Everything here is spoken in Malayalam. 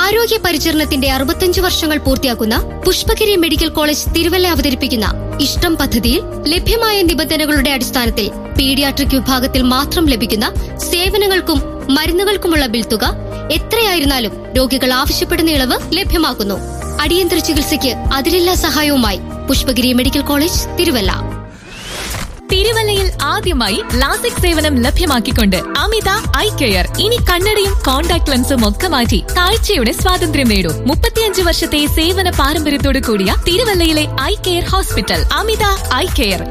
ആരോഗ്യ പരിചരണത്തിന്റെ അറുപത്തഞ്ച് വർഷങ്ങൾ പൂർത്തിയാക്കുന്ന പുഷ്പഗിരി മെഡിക്കൽ കോളേജ് തിരുവല്ല അവതരിപ്പിക്കുന്ന ഇഷ്ടം പദ്ധതിയിൽ ലഭ്യമായ നിബന്ധനകളുടെ അടിസ്ഥാനത്തിൽ പീഡിയാട്രിക് വിഭാഗത്തിൽ മാത്രം ലഭിക്കുന്ന സേവനങ്ങൾക്കും മരുന്നുകൾക്കുമുള്ള ബിൽ തുക എത്രയായിരുന്നാലും രോഗികൾ ആവശ്യപ്പെടുന്ന ഇളവ് ലഭ്യമാക്കുന്നു അടിയന്തര ചികിത്സയ്ക്ക് അതിരെല്ലാ സഹായവുമായി പുഷ്പഗിരി മെഡിക്കൽ കോളേജ് തിരുവല്ല തിരുവല്ലയിൽ ആദ്യമായി ലാസിക് സേവനം ലഭ്യമാക്കിക്കൊണ്ട് അമിത ഐ കെയർ ഇനി കണ്ണടയും കോൺടാക്ട് ലെൻസും ഒക്കെ മാറ്റി കാഴ്ചയുടെ സ്വാതന്ത്ര്യം നേടൂ മുപ്പത്തിയഞ്ച് വർഷത്തെ സേവന പാരമ്പര്യത്തോടു കൂടിയ തിരുവല്ലയിലെ eye care hospital Amita eye care